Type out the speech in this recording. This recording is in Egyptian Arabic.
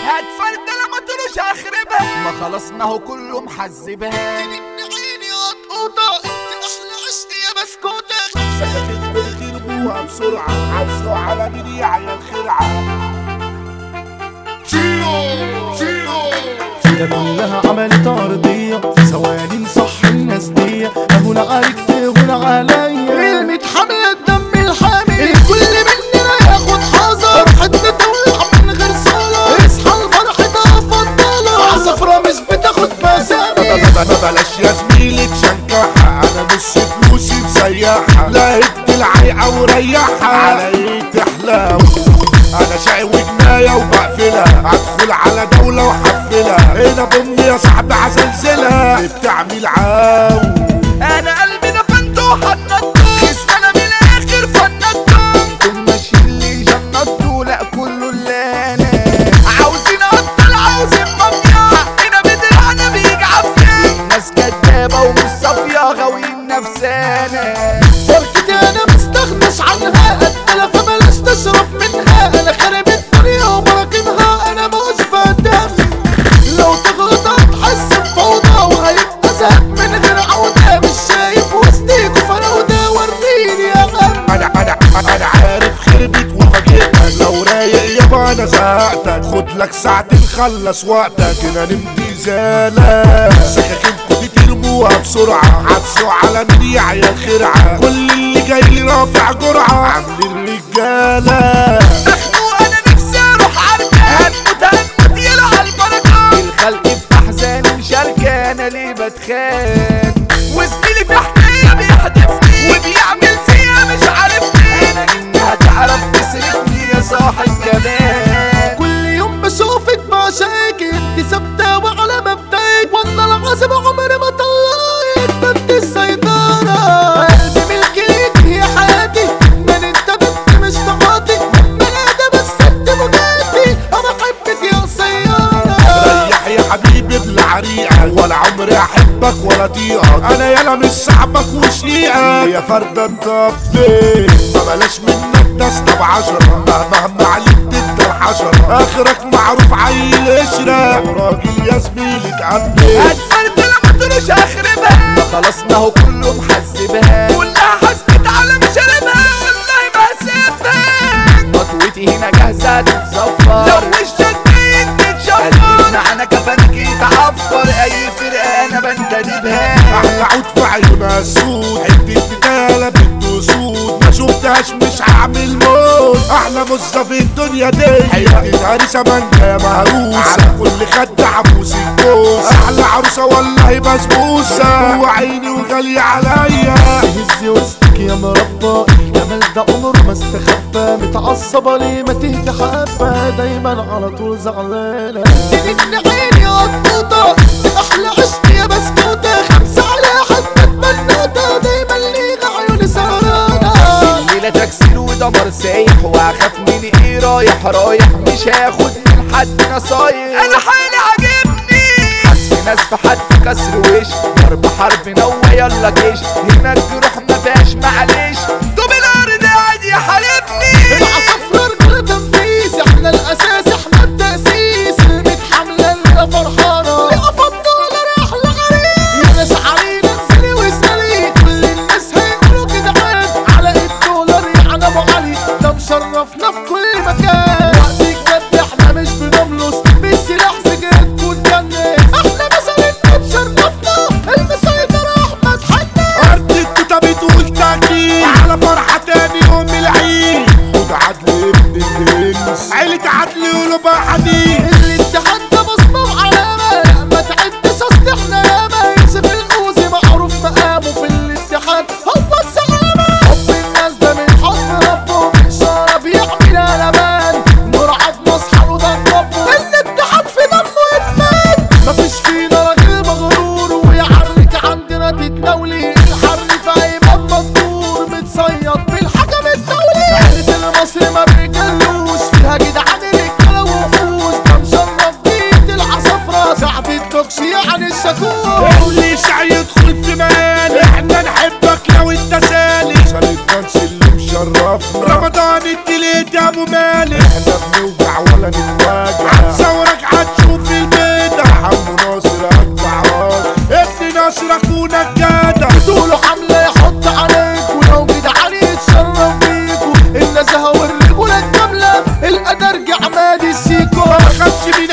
هتفرد لما تروش اخربها ما خلاص ما هو كله محذبها عيني قطقوطة انت احلى عشق يا بسكوتة سكتت وتربوها بسرعة عبسوا على مين يا عيال خرعة كده كلها عملت أرضية في ثواني نصح الناس دي أهون عليك تهون عليا كلمة حملة دم الحامي الكل مننا ياخد حذر فرحتنا تولع من غير صلاة اصحى الفرحة فضلة عصفرة مش بتاخد مسامي بلاش يا زميلي تشنكحها انا نص فلوسي مسيحها لا ادي العيقة وريحها على ايه تحلو انا شاي وجناية وبقفلها هدخل على دولة وحفلها هنا بامي يا صاحبي هزلزلها اللي بتعمل عاو انا قلبي دفنته وحنطته اسم انا من الاخر فنطته انتم ماشيين لي جنطوا لا كله اللي انا عاوزين ابطل عاوزين مافيا حقنا بدرعنا بيجي عافية الناس كدابة ومش صافية غاويين نفسانا فرقتي أنا مستغنش عنها قتلة فبلاش تشرب منها أنا خارب الدنيا وبراكمها أنا مش بهتم لو تغلط هتحس بفوضى وهيبقى زهق من غير عودة مش شايف وسطيك وفراودة وريني يا غم انا انا انا عارف خربت وفاجئتك لو رايق يابا انا زهقتك خد لك ساعتين خلص وقتك هنا نمضي زالة سكاكينكوا دي ترموها بسرعة عطسوا على مين يا عيال خرعة كل اللي جاي لي رافع جرعة عاملين رجالة مخنوق انا نفسي اروح ارجع هنموت هنموت يلا البركة الخلق في احزاني مشاركة انا ليه بتخان وزميلي في حكاية بيحدفني وبيعمل فيها مش عارفني انا انها تعرف تسرقني يا صاحب كمان كل يوم بشوفك مشاكل انت ثابتة وعلى مبدأك والله العظيم عمري ما طلعت بنت السيطرة قلبي ملك ليك هي حياتي من انت بنت مش تعاطي من ادم الست مجاتي انا احبك يا سيارة ريح يا حبيبي بالعريقة ولا عمري احبك ولا طيقك انا يالا مش صاحبك وشقيقك يا فردة الطبي ما بلاش منك دستة بعشرة مهما عليك تدى الحشرة اخرك معروف عيل قشرة وراجل يا زميلي تقبل هتفرد لما تروش اخربها ما خلاص ما هو كله محذبها كلها حسبت على مشاربها والله ما هسيبها خطوتي هنا جاهزة تتصفر لو وشك باين تتشفر قلبي معانا كفنك يتعفر اي فرقة انا بنتدبها احلى عود في عيونها سود حتة بتالة بنت سود ما شفتهاش مش هعمل موت احلى مزة في الدنيا دي حتة هريسة مانجا يا مهروسة على كل خد عبوس الجوز احلى عروسة والله بسبوسة وعيني وغالية عليا هز وسطك يا مربى الجمال ده عمره ما استخبى متعصبة ليه ما تهدى حبة دايما على طول زعلانة تجن عيني قطوطة احلى عشق يا بسكوتة خمسة على حبة بنوتة دايما ليها عيوني سهرانة الليلة تكسير ودمر سايح وهخاف من ايه رايح رايح مش هاخد من حد نصايح انا حالي عاجبني حذف ناس في حد كسر وش ضرب حرب نوى يلا جيش هناك جروح ما فيهاش معلش دوب الارض قاعد يحاربني العصفرة رجل تنفيذ احنا الاساس احنا التأسيس المتحملة اللي فرحانة افضل احلى غريب يا ناس علينا انزلي واسألي كل الناس هيقولوا جدعان على الدولار يعني ابو علي ده مشرفنا في كل مكان وقت الجد احنا مش بنملص بالسلاح سجاد كل جنة احنا مثلا بشرفنا المسيطر احمد حنا ارض التوتة بتقول تأكيد على فرحة تاني يوم العيد خد عدل ابن الهنس عيلة عدل فيكو ما خدش من